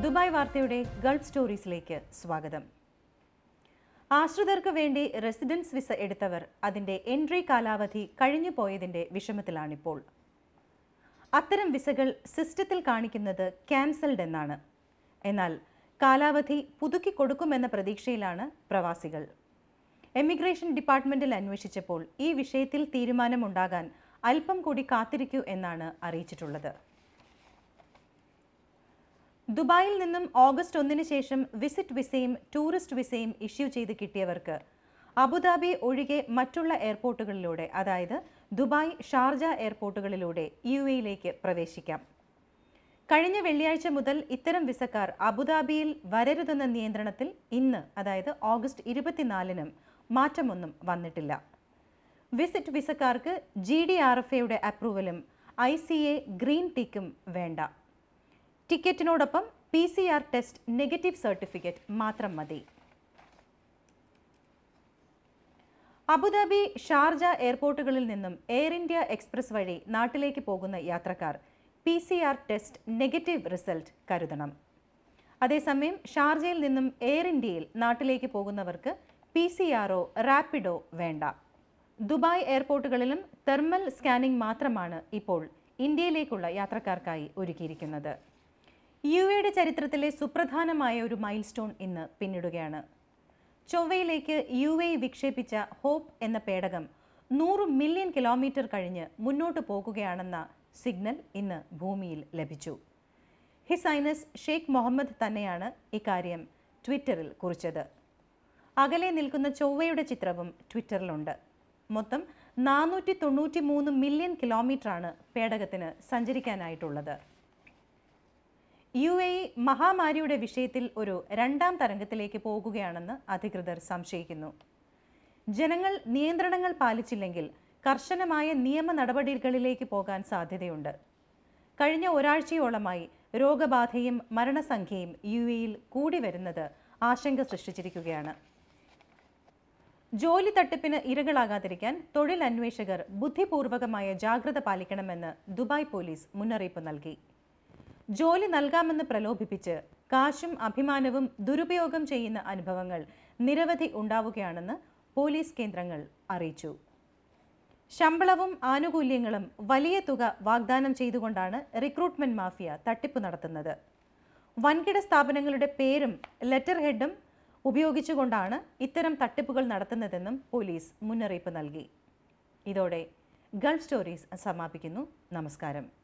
Dubai വാർത്തയുടെ Gulf സ്റ്റോറീസിലേക്ക് സ്വാഗതം ആശ്രിതർക്ക് വേണ്ടി റെസിഡൻസ് വിസ എടുത്തവർ അതിന്റെ എൻട്രി കാലാവധി കഴിഞ്ഞു പോയതിന്റെ വിഷമത്തിലാണിപ്പോൾ അത്തരം വിസകൾ സിസ്റ്റത്തിൽ കാണിക്കുന്നത് ക്യാൻസൽഡ് എന്നാണ് എന്നാൽ കാലാവധി പുതുക്കി കൊടുക്കുമെന്ന പ്രതീക്ഷയിലാണ് പ്രവാസികൾ എമിഗ്രേഷൻ ഡിപ്പാർട്ട്മെന്റിൽ അന്വേഷിച്ചപ്പോൾ ഈ വിഷയത്തിൽ തീരുമാനമുണ്ടാകാൻ അല്പം കൂടി കാത്തിരിക്കൂ എന്നാണ് അറിയിച്ചിട്ടുള്ളത് ദുബായിൽ നിന്നും ഓഗസ്റ്റ് ഒന്നിന് ശേഷം വിസിറ്റ് വിസയും ടൂറിസ്റ്റ് വിസയും ഇഷ്യൂ ചെയ്ത് കിട്ടിയവർക്ക് അബുദാബി ഒഴികെ മറ്റുള്ള എയർപോർട്ടുകളിലൂടെ അതായത് ദുബായ് ഷാർജ എയർപോർട്ടുകളിലൂടെ യു എയിലേക്ക് പ്രവേശിക്കാം കഴിഞ്ഞ വെള്ളിയാഴ്ച മുതൽ ഇത്തരം വിസക്കാർ അബുദാബിയിൽ വരരുതെന്ന നിയന്ത്രണത്തിൽ ഇന്ന് അതായത് ഓഗസ്റ്റ് ഇരുപത്തിനാലിനും മാറ്റമൊന്നും വന്നിട്ടില്ല വിസിറ്റ് വിസക്കാർക്ക് ജി ഡി ആർ എഫ് എയുടെ അപ്രൂവലും ഐ സി എ ഗ്രീൻ ടിക്കും വേണ്ട ടിക്കറ്റിനോടൊപ്പം P C R test negative certificate മാത്രം മതി അബുദാബി ഷാർജ എയർപോർട്ടുകളിൽ നിന്നും എയർ ഇന്ത്യ എക്സ്പ്രസ് വഴി നാട്ടിലേക്ക് പോകുന്ന യാത്രക്കാർ P C R test negative result കരുതണം അതേസമയം ഷാർജയിൽ നിന്നും എയർ ഇന്ത്യയിൽ നാട്ടിലേക്ക് പോകുന്നവർക്ക് പി സി ആറോ റാപ്പിഡോ വേണ്ട ദുബായ് എയർപോർട്ടുകളിലും തെർമൽ സ്കാനിംഗ് മാത്രമാണ് ഇപ്പോൾ ഇന്ത്യയിലേക്കുള്ള യാത്രക്കാർക്കായി ഒരുക്കിയിരിക്കുന്നത് യു എയുടെ ചരിത്രത്തിലെ സുപ്രധാനമായ ഒരു മൈൽ സ്റ്റോൺ ഇന്ന് പിന്നിടുകയാണ് ചൊവ്വയിലേക്ക് യു എ വിക്ഷേപിച്ച ഹോപ്പ് എന്ന പേടകം നൂറ് മില്യൺ കിലോമീറ്റർ കഴിഞ്ഞ് മുന്നോട്ട് പോകുകയാണെന്ന സിഗ്നൽ ഇന്ന് ഭൂമിയിൽ ലഭിച്ചു ഹിസൈനസ് ഷെയ്ഖ് മുഹമ്മദ് തന്നെയാണ് ഇക്കാര്യം ട്വിറ്ററിൽ കുറിച്ചത് അകലെ നിൽക്കുന്ന ചൊവ്വയുടെ ചിത്രവും ട്വിറ്ററിലുണ്ട് മൊത്തം നാനൂറ്റി തൊണ്ണൂറ്റി മൂന്ന് മില്യൺ കിലോമീറ്ററാണ് പേടകത്തിന് സഞ്ചരിക്കാനായിട്ടുള്ളത് യു എ ഇ മഹാമാരിയുടെ വിഷയത്തിൽ ഒരു രണ്ടാം തരംഗത്തിലേക്ക് പോകുകയാണെന്ന് അധികൃതർ സംശയിക്കുന്നു ജനങ്ങൾ നിയന്ത്രണങ്ങൾ പാലിച്ചില്ലെങ്കിൽ കർശനമായ നിയമ നടപടികളിലേക്ക് പോകാൻ സാധ്യതയുണ്ട് കഴിഞ്ഞ ഒരാഴ്ചയോളമായി രോഗബാധയും മരണസംഖ്യയും യു എയിൽ കൂടി വരുന്നത് ആശങ്ക സൃഷ്ടിച്ചിരിക്കുകയാണ് ജോലി തട്ടിപ്പിന് ഇരകളാകാതിരിക്കാൻ തൊഴിൽ അന്വേഷകർ ബുദ്ധിപൂർവകമായ ജാഗ്രത പാലിക്കണമെന്ന് ദുബായ് പോലീസ് മുന്നറിയിപ്പ് നൽകി ജോലി നൽകാമെന്ന് പ്രലോഭിപ്പിച്ച് കാശും അഭിമാനവും ദുരുപയോഗം ചെയ്യുന്ന അനുഭവങ്ങൾ നിരവധി ഉണ്ടാവുകയാണെന്ന് പോലീസ് കേന്ദ്രങ്ങൾ അറിയിച്ചു ശമ്പളവും ആനുകൂല്യങ്ങളും വലിയ തുക വാഗ്ദാനം ചെയ്തുകൊണ്ടാണ് റിക്രൂട്ട്മെന്റ് മാഫിയ തട്ടിപ്പ് നടത്തുന്നത് വൻകിട സ്ഥാപനങ്ങളുടെ പേരും ലെറ്റർ ഹെഡും ഉപയോഗിച്ചുകൊണ്ടാണ് ഇത്തരം തട്ടിപ്പുകൾ നടത്തുന്നതെന്നും പോലീസ് മുന്നറിയിപ്പ് നൽകി ഇതോടെ ഗൾഫ് സ്റ്റോറീസ് സമാപിക്കുന്നു നമസ്കാരം